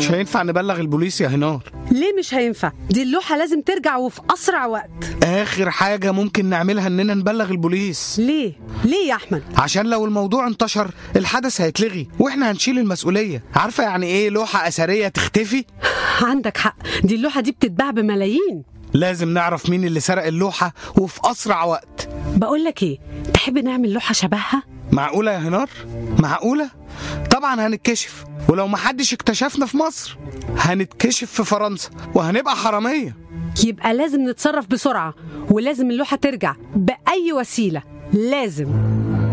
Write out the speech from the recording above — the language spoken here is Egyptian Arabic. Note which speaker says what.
Speaker 1: مش هينفع نبلغ البوليس يا هنار
Speaker 2: ليه مش هينفع دي اللوحة لازم ترجع وفي أسرع وقت
Speaker 1: اخر حاجة ممكن نعملها اننا نبلغ البوليس
Speaker 2: ليه ليه يا أحمد
Speaker 1: عشان لو الموضوع انتشر الحدث هيتلغي واحنا هنشيل المسؤولية عارفة يعني ايه لوحة اثرية تختفي
Speaker 2: عندك حق دي اللوحة دي بتتباع بملايين
Speaker 1: لازم نعرف مين اللي سرق اللوحة وفي اسرع وقت
Speaker 2: بقول لك ايه تحب نعمل لوحة شبهها
Speaker 1: معقولة يا هنار معقولة طبعا هنتكشف ولو محدش اكتشفنا في مصر هنتكشف في فرنسا وهنبقى حرامية
Speaker 2: يبقى لازم نتصرف بسرعة ولازم اللوحة ترجع بأي وسيلة لازم